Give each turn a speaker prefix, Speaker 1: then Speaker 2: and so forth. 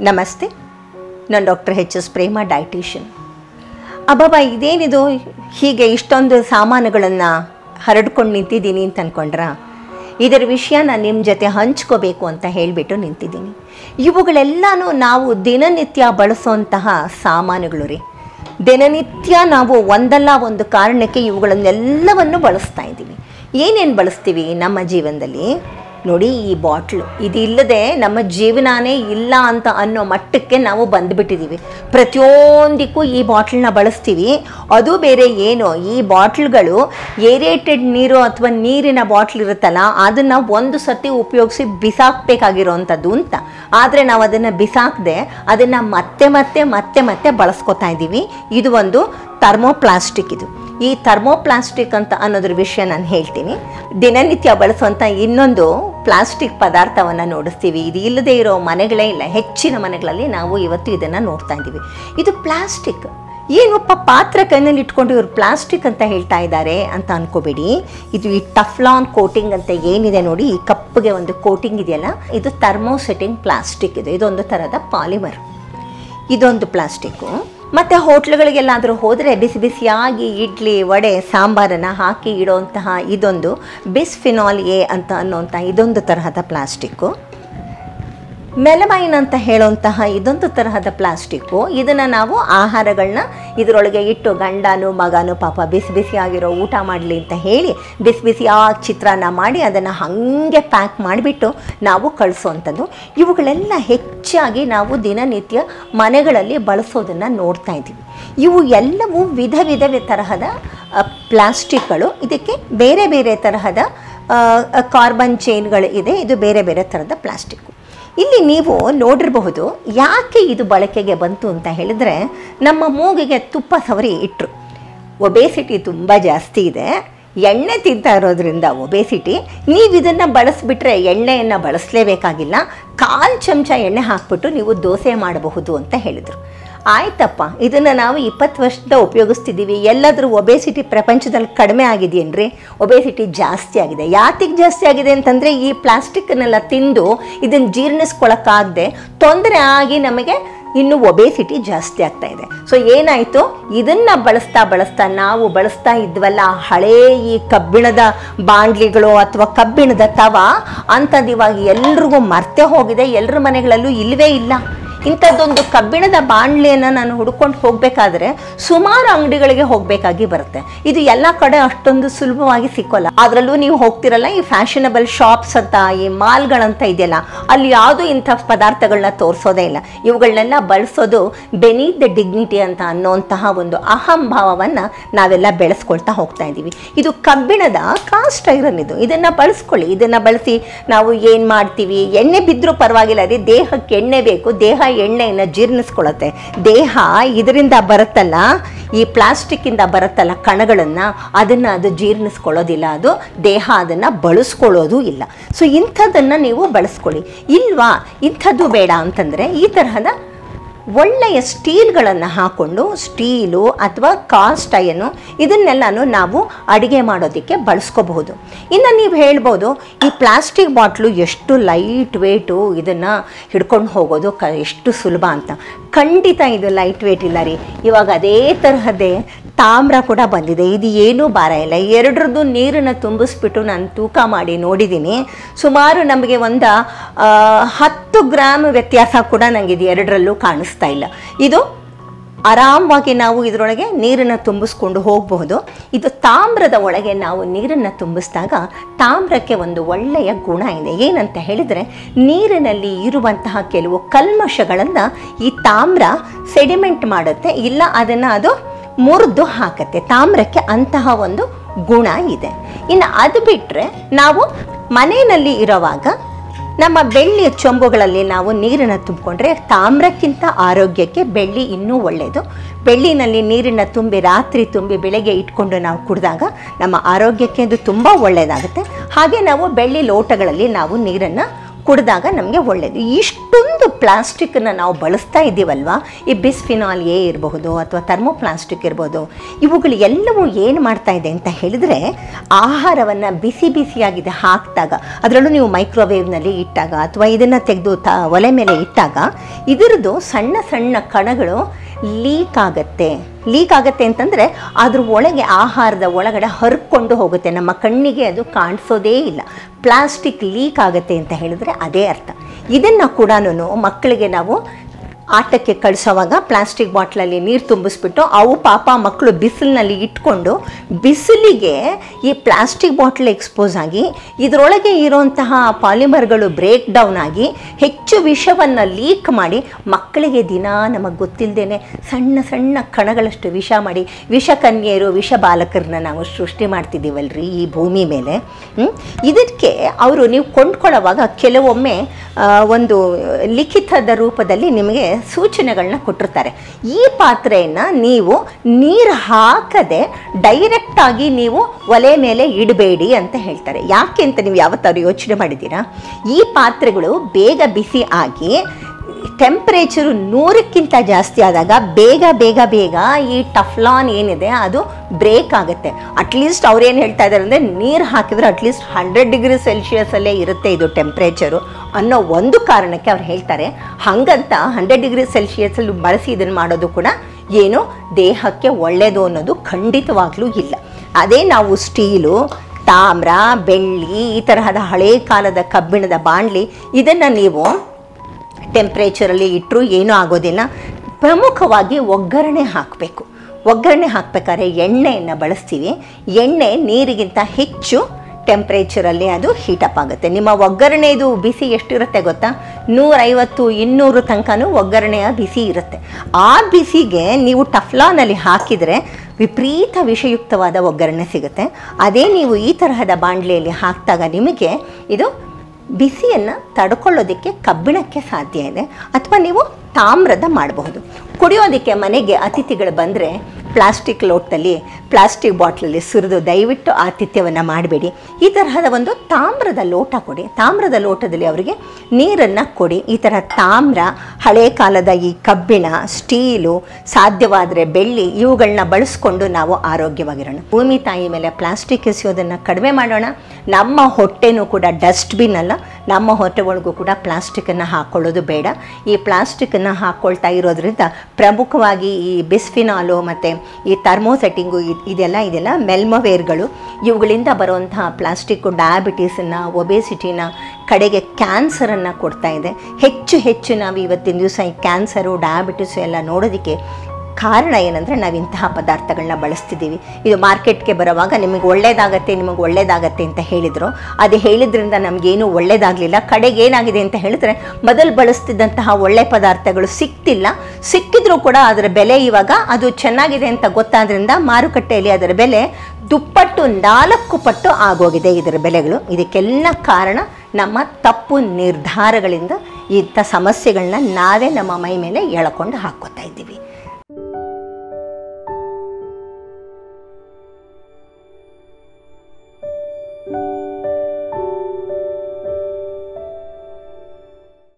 Speaker 1: ನಮಸ್ತೆ ನಾನು doctor H S Prema dietician ಅಬ್ಬಬ್ಬಾ ಇದೇನಿದು ಹೀಗೆ ಇಷ್ಟೊಂದು ಸಾಮಾನುಗಳನ್ನು ಹರಡ್ಕೊಂಡು ನಿಂತಿದ್ದೀನಿ ಅಂತ ಅಂದ್ಕೊಂಡ್ರ ಇದರ ವಿಷಯ ನಾನು ನಿಮ್ಮ ಜೊತೆ ಹಂಚ್ಕೋಬೇಕು ಅಂತ ಹೇಳಿಬಿಟ್ಟು ನಿಂತಿದ್ದೀನಿ ಇವುಗಳೆಲ್ಲನೂ ನಾವು ದಿನನಿತ್ಯ ಬಳಸುವಂತಹ ಸಾಮಾನುಗಳು ರೀ ದಿನನಿತ್ಯ ನಾವು ಒಂದಲ್ಲ ಒಂದು ಕಾರಣಕ್ಕೆ ಇವುಗಳನ್ನೆಲ್ಲವನ್ನು ಬಳಸ್ತಾ ಇದ್ದೀವಿ ಏನೇನು ಬಳಸ್ತೀವಿ ನಮ್ಮ ಜೀವನದಲ್ಲಿ ನೋಡಿ ಈ ಬಾಟ್ಲು ಇದಿಲ್ಲದೆ ನಮ್ಮ ಜೀವನನೇ ಇಲ್ಲ ಅಂತ ಅನ್ನೋ ಮಟ್ಟಕ್ಕೆ ನಾವು ಬಂದುಬಿಟ್ಟಿದ್ದೀವಿ ಪ್ರತಿಯೊಂದಕ್ಕೂ ಈ ಬಾಟ್ಲನ್ನ ಬಳಸ್ತೀವಿ ಅದು ಬೇರೆ ಏನು ಈ ಬಾಟ್ಲ್ಗಳು ಏರೇಟೆಡ್ ನೀರು ಅಥವಾ ನೀರಿನ ಬಾಟ್ಲ್ ಇರುತ್ತಲ್ಲ ಅದನ್ನು ಒಂದು ಸತಿ ಉಪಯೋಗಿಸಿ ಬಿಸಾಕಬೇಕಾಗಿರೋವಂಥದ್ದು ಅಂತ ಆದರೆ ನಾವು ಅದನ್ನು ಬಿಸಾಕದೆ ಅದನ್ನು ಮತ್ತೆ ಮತ್ತೆ ಮತ್ತೆ ಮತ್ತೆ ಬಳಸ್ಕೊತಾ ಇದ್ದೀವಿ ಇದು ಒಂದು ಥರ್ಮೋಪ್ಲಾಸ್ಟಿಕ್ ಇದು ಈ ಥರ್ಮೋಪ್ಲಾಸ್ಟಿಕ್ ಅಂತ ಅನ್ನೋದ್ರ ವಿಷಯ ನಾನು ಹೇಳ್ತೀನಿ ದಿನನಿತ್ಯ ಬಳಸುವಂಥ ಇನ್ನೊಂದು ಪ್ಲಾಸ್ಟಿಕ್ ಪದಾರ್ಥವನ್ನು ನೋಡಿಸ್ತೀವಿ ಇದು ಇಲ್ಲದೆ ಇರೋ ಮನೆಗಳೇ ಇಲ್ಲ ಹೆಚ್ಚಿನ ಮನೆಗಳಲ್ಲಿ ನಾವು ಇವತ್ತು ಇದನ್ನು ನೋಡ್ತಾ ಇದ್ದೀವಿ ಇದು ಪ್ಲಾಸ್ಟಿಕ್ ಏನಪ್ಪ ಪಾತ್ರ ಕೈನಲ್ಲಿ ಇಟ್ಕೊಂಡು ಇವರು ಪ್ಲಾಸ್ಟಿಕ್ ಅಂತ ಹೇಳ್ತಾ ಇದ್ದಾರೆ ಅಂತ ಅನ್ಕೋಬೇಡಿ ಇದು ಈ ಟಫ್ಲಾನ್ ಕೋಟಿಂಗ್ ಅಂತ ಏನಿದೆ ನೋಡಿ ಈ ಕಪ್ಪಗೆ ಒಂದು ಕೋಟಿಂಗ್ ಇದೆಯಲ್ಲ ಇದು ಥರ್ಮೋಸೆಟಿಂಗ್ ಪ್ಲಾಸ್ಟಿಕ್ ಇದು ಇದೊಂದು ಥರದ ಪಾಲಿಮರ್ ಇದೊಂದು ಪ್ಲಾಸ್ಟಿಕ್ಕು ಮತ್ತು ಹೋಟ್ಲುಗಳಿಗೆಲ್ಲಾದರೂ ಹೋದರೆ ಬಿಸಿ ಬಿಸಿಯಾಗಿ ಇಡ್ಲಿ ವಡೆ ಸಾಂಬಾರನ್ನು ಹಾಕಿ ಇಡೋಂತಹ ಇದೊಂದು ಬಿಸ್ಫಿನಾಲ್ ಎ ಅಂತ ಅನ್ನೋಂಥ ಇದೊಂದು ತರಹದ ಪ್ಲಾಸ್ಟಿಕ್ಕು ಮೆಲಮೈನ್ ಅಂತ ಹೇಳುವಂತಹ ಇದೊಂದು ತರಹದ ಪ್ಲಾಸ್ಟಿಕ್ಕು ಇದನ್ನು ನಾವು ಆಹಾರಗಳನ್ನ ಇದರೊಳಗೆ ಇಟ್ಟು ಗಂಡನು ಮಗನು ಪಾಪ ಬಿಸಿ ಬಿಸಿಯಾಗಿರೋ ಊಟ ಮಾಡಲಿ ಅಂತ ಹೇಳಿ ಬಿಸಿ ಬಿಸಿಯಾಗಿ ಚಿತ್ರಾನ್ನ ಮಾಡಿ ಅದನ್ನು ಹಾಗೆ ಪ್ಯಾಕ್ ಮಾಡಿಬಿಟ್ಟು ನಾವು ಕಳಿಸೋವಂಥದ್ದು ಇವುಗಳೆಲ್ಲ ಹೆಚ್ಚಾಗಿ ನಾವು ದಿನನಿತ್ಯ ಮನೆಗಳಲ್ಲಿ ಬಳಸೋದನ್ನು ನೋಡ್ತಾ ಇದ್ದೀವಿ ಇವು ಎಲ್ಲವೂ ವಿಧ ವಿಧ ತರಹದ ಅ, ಪ್ಲಾಸ್ಟಿಕ್ಗಳು ಇದಕ್ಕೆ ಬೇರೆ ಬೇರೆ ತರಹದ ಆ, ಕಾರ್ಬನ್ ಚೈನ್ಗಳು ಇದೆ ಇದು ಬೇರೆ ಬೇರೆ ಥರದ ಪ್ಲಾಸ್ಟಿಕ್ಕು ಇಲ್ಲಿ ನೀವು ನೋಡಿರಬಹುದು ಯಾಕೆ ಇದು ಬಳಕೆಗೆ ಬಂತು ಅಂತ ಹೇಳಿದರೆ ನಮ್ಮ ಮೂಗಿಗೆ ತುಪ್ಪ ಸವರಿ ಇಟ್ಟರು ಒಬೇಸಿಟಿ ತುಂಬ ಜಾಸ್ತಿ ಇದೆ ಎಣ್ಣೆ ತಿಂತಾ ಇರೋದ್ರಿಂದ ಒಬೇಸಿಟಿ ನೀವು ಇದನ್ನು ಬಳಸಿಬಿಟ್ರೆ ಎಣ್ಣೆಯನ್ನು ಬಳಸಲೇಬೇಕಾಗಿಲ್ಲ ಕಾಲು ಚಮಚ ಎಣ್ಣೆ ಹಾಕ್ಬಿಟ್ಟು ನೀವು ದೋಸೆ ಮಾಡಬಹುದು ಅಂತ ಹೇಳಿದರು ಆಯ್ತಪ್ಪ ಇದನ್ನು ನಾವು ಇಪ್ಪತ್ತು ವರ್ಷದ ಉಪಯೋಗಿಸ್ತಿದ್ದೀವಿ ಎಲ್ಲಾದರೂ ಒಬೇಸಿಟಿ ಪ್ರಪಂಚದಲ್ಲಿ ಕಡಿಮೆ ಆಗಿದೆಯೇನ್ರಿ ಒಬೇಸಿಟಿ ಜಾಸ್ತಿ ಆಗಿದೆ ಯಾತಿಗೆ ಜಾಸ್ತಿ ಆಗಿದೆ ಅಂತಂದರೆ ಈ ಪ್ಲಾಸ್ಟಿಕ್ಕನ್ನೆಲ್ಲ ತಿಂದು ಇದನ್ನು ಜೀರ್ಣಿಸ್ಕೊಳಕ್ಕಾಗದೆ ತೊಂದರೆ ಆಗಿ ನಮಗೆ ಇನ್ನು ಒಬೇಸಿಟಿ ಜಾಸ್ತಿ ಆಗ್ತಾ ಇದೆ ಸೊ ಏನಾಯಿತು ಇದನ್ನು ಬಳಸ್ತಾ ಬಳಸ್ತಾ ನಾವು ಬಳಸ್ತಾ ಇದ್ವಲ್ಲ ಹಳೇ ಈ ಕಬ್ಬಿಣದ ಬಾಂಡ್ಲಿಗಳು ಅಥವಾ ಕಬ್ಬಿಣದ ತವ ಅಂಥದ್ದು ಇವಾಗ ಎಲ್ರಿಗೂ ಮರ್ತೆ ಹೋಗಿದೆ ಎಲ್ಲರ ಮನೆಗಳಲ್ಲೂ ಇಲ್ಲವೇ ಇಲ್ಲ ಇಂಥದ್ದೊಂದು ಕಬ್ಬಿಣದ ಬಾಣಲೆಯನ್ನು ನಾನು ಹುಡ್ಕೊಂಡು ಹೋಗಬೇಕಾದ್ರೆ ಸುಮಾರು ಅಂಗಡಿಗಳಿಗೆ ಹೋಗಬೇಕಾಗಿ ಬರುತ್ತೆ ಇದು ಎಲ್ಲ ಕಡೆ ಅಷ್ಟೊಂದು ಸುಲಭವಾಗಿ ಸಿಕ್ಕೋಲ್ಲ ಅದರಲ್ಲೂ ನೀವು ಹೋಗ್ತಿರಲ್ಲ ಈ ಫ್ಯಾಷನಬಲ್ ಶಾಪ್ಸ್ ಅಂತ ಈ ಮಾಲ್ಗಳಂತ ಇದೆಯಲ್ಲ ಅಲ್ಲಿ ಯಾವುದೂ ಇಂಥ ಪದಾರ್ಥಗಳನ್ನ ತೋರಿಸೋದೇ ಇಲ್ಲ ಇವುಗಳನ್ನೆಲ್ಲ ಬಳಸೋದು ಬೆನೀತ್ ದ ಡಿಗ್ನಿಟಿ ಅಂತ ಅನ್ನೋಂತಹ ಒಂದು ಅಹಂಭಾವವನ್ನು ನಾವೆಲ್ಲ ಬೆಳೆಸ್ಕೊಳ್ತಾ ಹೋಗ್ತಾ ಇದ್ದೀವಿ ಇದು ಕಬ್ಬಿಣದ ಕಾಸ್ಟ್ ಐರನ್ ಇದು ಇದನ್ನು ಬಳಸ್ಕೊಳ್ಳಿ ಇದನ್ನು ಬಳಸಿ ನಾವು ಏನು ಮಾಡ್ತೀವಿ ಎಣ್ಣೆ ಬಿದ್ದರೂ ಪರವಾಗಿಲ್ಲ ರೀ ದೇಹಕ್ಕೆ ಎಣ್ಣೆ ಬೇಕು ದೇಹ ಎಣ್ಣೆಯನ್ನು ಜೀರ್ಣಿಸ್ಕೊಳ್ಳುತ್ತೆ ದೇಹ ಇದರಿಂದ ಬರುತ್ತಲ್ಲ ಈ ಪ್ಲಾಸ್ಟಿಕ್ಕಿಂದ ಬರುತ್ತಲ್ಲ ಕಣಗಳನ್ನು ಅದನ್ನು ಅದು ಜೀರ್ಣಿಸ್ಕೊಳ್ಳೋದಿಲ್ಲ ಅದು ದೇಹ ಅದನ್ನು ಬಳಸ್ಕೊಳ್ಳೋದು ಇಲ್ಲ ಸೊ ಇಂಥದ್ದನ್ನು ನೀವು ಬಳಸ್ಕೊಳ್ಳಿ ಇಲ್ವಾ ಇಂಥದ್ದು ಬೇಡ ಅಂತಂದರೆ ಈ ತರಹದ ಒಳ್ಳೆಯ ಸ್ಟೀಲ್ಗಳನ್ನು ಹಾಕ್ಕೊಂಡು ಸ್ಟೀಲು ಅಥವಾ ಕಾಸ್ಟ್ ಅಯನ್ನು ಇದನ್ನೆಲ್ಲನೂ ನಾವು ಅಡುಗೆ ಮಾಡೋದಕ್ಕೆ ಬಳಸ್ಕೋಬಹುದು ಇನ್ನು ನೀವು ಹೇಳ್ಬೋದು ಈ ಪ್ಲಾಸ್ಟಿಕ್ ಬಾಟ್ಲು ಎಷ್ಟು ಲೈಟ್ ವೇಟು ಇದನ್ನು ಹಿಡ್ಕೊಂಡು ಹೋಗೋದು ಕ ಎಷ್ಟು ಸುಲಭ ಅಂತ ಖಂಡಿತ ಇದು ಲೈಟ್ ವೇಟ್ ಇಲ್ಲ ರೀ ಇವಾಗ ಅದೇ ತರಹದೇ ತಾಮ್ರ ಕೂಡ ಬಂದಿದೆ ಇದು ಏನೂ ಭಾರ ಇಲ್ಲ ಎರಡರದ್ದು ನೀರನ್ನು ತುಂಬಿಸ್ಬಿಟ್ಟು ನಾನು ತೂಕ ಮಾಡಿ ನೋಡಿದ್ದೀನಿ ಸುಮಾರು ನಮಗೆ ಒಂದು ಆ, ಹತ್ತು ಗ್ರಾಮ್ ವ್ಯತ್ಯಾಸ ಕೂಡ ನನಗೆ ಇದು ಎರಡರಲ್ಲೂ ಕಾಣಿಸ್ತಾ ಇಲ್ಲ ಇದು ಆರಾಮವಾಗಿ ನಾವು ಇದರೊಳಗೆ ನೀರನ್ನು ತುಂಬಿಸ್ಕೊಂಡು ಹೋಗಬಹುದು ಇದು ತಾಮ್ರದ ಒಳಗೆ ನಾವು ನೀರನ್ನು ತುಂಬಿಸಿದಾಗ ತಾಮ್ರಕ್ಕೆ ಒಂದು ಒಳ್ಳೆಯ ಗುಣ ಇದೆ ಏನಂತ ಹೇಳಿದರೆ ನೀರಿನಲ್ಲಿ ಇರುವಂತಹ ಕೆಲವು ಕಲ್ಮಶಗಳನ್ನು ಈ ತಾಮ್ರ ಸೆಡಿಮೆಂಟ್ ಮಾಡುತ್ತೆ ಇಲ್ಲ ಅದನ್ನು ಅದು ಮುರಿದು ಹಾಕತ್ತೆ ತಾಮ್ರಕ್ಕೆ ಅಂತಹ ಒಂದು ಗುಣ ಇದೆ ಇನ್ನು ಅದು ಬಿಟ್ಟರೆ ನಾವು ಮನೆಯಲ್ಲಿ ಇರುವಾಗ ನಮ್ಮ ಬೆಳ್ಳಿಯ ಚೊಂಬುಗಳಲ್ಲಿ ನಾವು ನೀರನ್ನು ತುಂಬಿಕೊಂಡ್ರೆ ತಾಮ್ರಕ್ಕಿಂತ ಆರೋಗ್ಯಕ್ಕೆ ಬೆಳ್ಳಿ ಇನ್ನೂ ಒಳ್ಳೆಯದು ಬೆಳ್ಳಿನಲ್ಲಿ ನೀರನ್ನು ತುಂಬಿ ರಾತ್ರಿ ತುಂಬಿ ಬೆಳಗ್ಗೆ ಇಟ್ಕೊಂಡು ನಾವು ಕುಡಿದಾಗ ನಮ್ಮ ಆರೋಗ್ಯಕ್ಕೆ ಅದು ತುಂಬ ಒಳ್ಳೆಯದಾಗುತ್ತೆ ಹಾಗೆ ನಾವು ಬೆಳ್ಳಿ ಲೋಟಗಳಲ್ಲಿ ನಾವು ನೀರನ್ನು ಕುಡಿದಾಗ ನಮಗೆ ಒಳ್ಳೆಯದು ಇಷ್ಟೊಂದು ಪ್ಲಾಸ್ಟಿಕ್ಕನ್ನು ನಾವು ಬಳಸ್ತಾ ಇದ್ದೀವಲ್ವಾ ಈ ಬಿಸ್ಫಿನಾಲ್ ಎ ಇರಬಹುದು ಅಥವಾ ಥರ್ಮೋಪ್ಲಾಸ್ಟಿಕ್ ಇರ್ಬೋದು ಇವುಗಳು ಎಲ್ಲವೂ ಏನು ಮಾಡ್ತಾ ಇದೆ ಅಂತ ಹೇಳಿದರೆ ಆಹಾರವನ್ನು ಬಿಸಿ ಬಿಸಿಯಾಗಿದೆ ಹಾಕಿದಾಗ ಅದರಲ್ಲೂ ನೀವು ಮೈಕ್ರೋವೇವ್ನಲ್ಲಿ ಇಟ್ಟಾಗ ಅಥವಾ ಇದನ್ನು ತೆಗೆದು ತ ಒಲೆ ಮೇಲೆ ಇಟ್ಟಾಗ ಇದರದ್ದು ಸಣ್ಣ ಸಣ್ಣ ಕಣಗಳು ಲೀಕ್ ಆಗುತ್ತೆ ಲೀಕ್ ಆಗುತ್ತೆ ಅಂತಂದರೆ ಅದ್ರ ಒಳಗೆ ಆಹಾರದ ಒಳಗಡೆ ಹರ್ಕೊಂಡು ಹೋಗುತ್ತೆ ನಮ್ಮ ಕಣ್ಣಿಗೆ ಅದು ಕಾಣಿಸೋದೇ ಇಲ್ಲ ಪ್ಲಾಸ್ಟಿಕ್ ಲೀಕ್ ಆಗುತ್ತೆ ಅಂತ ಹೇಳಿದ್ರೆ ಅದೇ ಅರ್ಥ ಇದನ್ನು ಕೂಡ ಮಕ್ಕಳಿಗೆ ನಾವು ಆಟಕ್ಕೆ ಕಳಿಸೋವಾಗ ಪ್ಲಾಸ್ಟಿಕ್ ಬಾಟ್ಲಲ್ಲಿ ನೀರು ತುಂಬಿಸ್ಬಿಟ್ಟು ಅವು ಪಾಪ ಮಕ್ಕಳು ಬಿಸಿಲಿನಲ್ಲಿ ಇಟ್ಕೊಂಡು ಬಿಸಿಲಿಗೆ ಈ ಪ್ಲಾಸ್ಟಿಕ್ ಬಾಟ್ಲ್ ಎಕ್ಸ್ಪೋಸ್ ಆಗಿ ಇದರೊಳಗೆ ಇರೋಂತಹ ಪಾಲಿಮರ್ಗಳು ಬ್ರೇಕ್ ಡೌನ್ ಆಗಿ ಹೆಚ್ಚು ವಿಷವನ್ನು ಲೀಕ್ ಮಾಡಿ ಮಕ್ಕಳಿಗೆ ದಿನ ನಮಗೆ ಗೊತ್ತಿಲ್ಲದೇನೆ ಸಣ್ಣ ಸಣ್ಣ ಕಣಗಳಷ್ಟು ವಿಷ ಮಾಡಿ ವಿಷಕನ್ಯೆಯರು ವಿಷ ಬಾಲಕರನ್ನ ನಾವು ಸೃಷ್ಟಿ ಮಾಡ್ತಿದ್ದೀವಲ್ರಿ ಈ ಭೂಮಿ ಮೇಲೆ ಹ್ಮ್? ಇದಕ್ಕೆ ಅವರು ನೀವು ಕೊಂಡ್ಕೊಳ್ಳೋವಾಗ ಕೆಲವೊಮ್ಮೆ ಆ, ಒಂದು ಲಿಖಿತದ ರೂಪದಲ್ಲಿ ನಿಮಗೆ ಸೂಚನೆಗಳನ್ನ ಕೊಟ್ಟಿರ್ತಾರೆ ಈ ಪಾತ್ರೆಯನ್ನು ನೀವು ನೀರು ಹಾಕದೆ ಡೈರೆಕ್ಟಾಗಿ ನೀವು ಒಲೆ ಮೇಲೆ ಇಡಬೇಡಿ ಅಂತ ಹೇಳ್ತಾರೆ ಯಾಕೆ ಅಂತ ನೀವು ಯಾವತ್ತಾದ್ರು ಯೋಚನೆ ಮಾಡಿದ್ದೀರಾ ಈ ಪಾತ್ರೆಗಳು ಬೇಗ ಬಿಸಿ ಆಗಿ ಟೆಂಪ್ರೇಚರು ನೂರಕ್ಕಿಂತ ಜಾಸ್ತಿ ಆದಾಗ ಬೇಗ ಬೇಗ ಬೇಗ ಈ ಟಫ್ಲಾನ್ ಏನಿದೆ ಅದು ಬ್ರೇಕ್ ಆಗುತ್ತೆ ಅಟ್ಲೀಸ್ಟ್ ಅವ್ರೇನು ಹೇಳ್ತಾ ಇದ್ದಾರೆ ಅಂದರೆ ನೀರು ಹಾಕಿದ್ರೆ ಅಟ್ಲೀಸ್ಟ್ ಹಂಡ್ರೆಡ್ ಡಿಗ್ರಿ ಸೆಲ್ಸಿಯಸಲ್ಲೇ ಇರುತ್ತೆ ಇದು ಟೆಂಪ್ರೇಚರು ಅನ್ನೋ ಒಂದು ಕಾರಣಕ್ಕೆ ಅವ್ರು ಹೇಳ್ತಾರೆ ಹಾಗಂತ ಹಂಡ್ರೆಡ್ ಡಿಗ್ರಿ ಸೆಲ್ಸಿಯಸಲ್ಲಿ ಬಳಸಿ ಇದನ್ನು ಮಾಡೋದು ಕೂಡ ಏನು ದೇಹಕ್ಕೆ ಒಳ್ಳೆಯದು ಅನ್ನೋದು ಖಂಡಿತವಾಗ್ಲೂ ಇಲ್ಲ ಅದೇ ನಾವು ಸ್ಟೀಲು ತಾಮ್ರ ಬೆಳ್ಳಿ ಈ ತರಹದ ಹಳೇ ಕಾಲದ ಕಬ್ಬಿಣದ ಬಾಣಲಿ ಇದನ್ನು ನೀವು ಟೆಂಪ್ರೇಚರಲ್ಲಿ ಇಟ್ಟರೂ ಏನೂ ಆಗೋದಿಲ್ಲ ಪ್ರಮುಖವಾಗಿ ಒಗ್ಗರಣೆ ಹಾಕಬೇಕು ಒಗ್ಗರಣೆ ಹಾಕಬೇಕಾದ್ರೆ ಎಣ್ಣೆಯನ್ನು ಬಳಸ್ತೀವಿ ಎಣ್ಣೆ ನೀರಿಗಿಂತ ಹೆಚ್ಚು ಟೆಂಪ್ರೇಚರಲ್ಲಿ ಅದು ಹೀಟಪ್ ಆಗುತ್ತೆ ನಿಮ್ಮ ಒಗ್ಗರಣೆದು ಬಿಸಿ ಎಷ್ಟಿರುತ್ತೆ ಗೊತ್ತಾ ನೂರೈವತ್ತು ಇನ್ನೂರು ತನಕನೂ ಒಗ್ಗರಣೆಯ ಬಿಸಿ ಇರುತ್ತೆ ಆ ಬಿಸಿಗೆ ನೀವು ಟಫ್ಲಾನಲ್ಲಿ ಹಾಕಿದರೆ ವಿಪರೀತ ವಿಷಯುಕ್ತವಾದ ಒಗ್ಗರಣೆ ಸಿಗುತ್ತೆ ಅದೇ ನೀವು ಈ ತರಹದ ಬಾಣಲೆಯಲ್ಲಿ ಹಾಕಿದಾಗ ನಿಮಗೆ ಇದು ಬಿಸಿಯನ್ನು ತಡ್ಕೊಳ್ಳೋದಕ್ಕೆ ಕಬ್ಬಿಣಕ್ಕೆ ಸಾಧ್ಯ ಇದೆ ಅಥವಾ ನೀವು ತಾಮ್ರದ ಮಾಡಬಹುದು ಕುಡಿಯೋದಕ್ಕೆ ಮನೆಗೆ ಅತಿಥಿಗಳು ಬಂದರೆ ಪ್ಲಾಸ್ಟಿಕ್ ಲೋಟದಲ್ಲಿ ಪ್ಲಾಸ್ಟಿಕ್ ಬಾಟ್ಲಲ್ಲಿ ಸುರಿದು ದಯವಿಟ್ಟು ಆತಿಥ್ಯವನ್ನು ಮಾಡಬೇಡಿ ಈ ತರಹದ ಒಂದು ತಾಮ್ರದ ಲೋಟ ಕೊಡಿ ತಾಮ್ರದ ಲೋಟದಲ್ಲಿ ಅವರಿಗೆ ನೀರನ್ನು ಕೊಡಿ ಈ ಥರ ತಾಮ್ರ ಹಳೆ ಕಾಲದ ಈ ಕಬ್ಬಿಣ ಸ್ಟೀಲು ಸಾಧ್ಯವಾದರೆ ಬೆಳ್ಳಿ ಇವುಗಳನ್ನ ಬಳಸ್ಕೊಂಡು ನಾವು ಆರೋಗ್ಯವಾಗಿರೋಣ ಭೂಮಿ ತಾಯಿ ಮೇಲೆ ಪ್ಲಾಸ್ಟಿಕ್ ಎಸೆಯೋದನ್ನು ಕಡಿಮೆ ಮಾಡೋಣ ನಮ್ಮ ಹೊಟ್ಟೆನೂ ಕೂಡ ಡಸ್ಟ್ಬಿನ್ ಅಲ್ಲ ನಮ್ಮ ಹೊಟ್ಟೆ ಒಳಗೂ ಕೂಡ ಪ್ಲಾಸ್ಟಿಕ್ಕನ್ನು ಹಾಕ್ಕೊಳ್ಳೋದು ಬೇಡ ಈ ಪ್ಲಾಸ್ಟಿಕ್ಕನ್ನು ಹಾಕ್ಕೊಳ್ತಾ ಇರೋದ್ರಿಂದ ಪ್ರಮುಖವಾಗಿ ಈ ಬಿಸ್ಫಿನಾಲು ಮತ್ತು ಈ ಥರ್ಮೋಸೆಟ್ಟಿಂಗು ಇದೆಲ್ಲ ಇದೆಲ್ಲ ಮೆಲ್ಮವೇರ್ಗಳು ಇವುಗಳಿಂದ ಬರುವಂತಹ ಪ್ಲಾಸ್ಟಿಕ್ಕು ಡಯಾಬಿಟೀಸನ್ನು ಒಬೇಸಿಟಿನ ಕಡೆಗೆ ಕ್ಯಾನ್ಸರನ್ನು ಕೊಡ್ತಾ ಇದೆ ಹೆಚ್ಚು ಹೆಚ್ಚು ನಾವು ಇವತ್ತಿನ ದಿವಸ ಈ ಕ್ಯಾನ್ಸರು ಡಯಾಬಿಟಿಸು ಎಲ್ಲ ನೋಡೋದಕ್ಕೆ ಕಾರಣ ಏನಂದರೆ ನಾವು ಇಂತಹ ಪದಾರ್ಥಗಳನ್ನ ಬಳಸ್ತಿದ್ದೀವಿ ಇದು ಮಾರ್ಕೆಟ್ಗೆ ಬರುವಾಗ ನಿಮಗೆ ಒಳ್ಳೇದಾಗತ್ತೆ ನಿಮಗೆ ಒಳ್ಳೇದಾಗತ್ತೆ ಅಂತ ಹೇಳಿದರು ಅದು ಹೇಳಿದ್ರಿಂದ ನಮಗೇನು ಒಳ್ಳೇದಾಗಲಿಲ್ಲ ಕಡೆಗೆ ಏನಾಗಿದೆ ಅಂತ ಹೇಳಿದ್ರೆ ಮೊದಲು ಬಳಸ್ತಿದ್ದಂತಹ ಒಳ್ಳೆ ಪದಾರ್ಥಗಳು ಸಿಕ್ತಿಲ್ಲ ಸಿಕ್ಕಿದ್ರೂ ಕೂಡ ಅದರ ಬೆಲೆ ಇವಾಗ ಅದು ಚೆನ್ನಾಗಿದೆ ಅಂತ ಗೊತ್ತಾದ್ರಿಂದ ಮಾರುಕಟ್ಟೆಯಲ್ಲಿ ಅದರ ಬೆಲೆ ದುಪ್ಪಟ್ಟು ನಾಲ್ಕು ಪಟ್ಟು ಆಗೋಗಿದೆ ಇದರ ಬೆಲೆಗಳು ಇದಕ್ಕೆಲ್ಲ ಕಾರಣ ನಮ್ಮ ತಪ್ಪು ನಿರ್ಧಾರಗಳಿಂದ ಇಂಥ ಸಮಸ್ಯೆಗಳನ್ನ ನಾವೇ ನಮ್ಮ ಮೈ ಮೇಲೆ ಎಳ್ಕೊಂಡು ಹಾಕ್ಕೋತಾ ಇದ್ದೀವಿ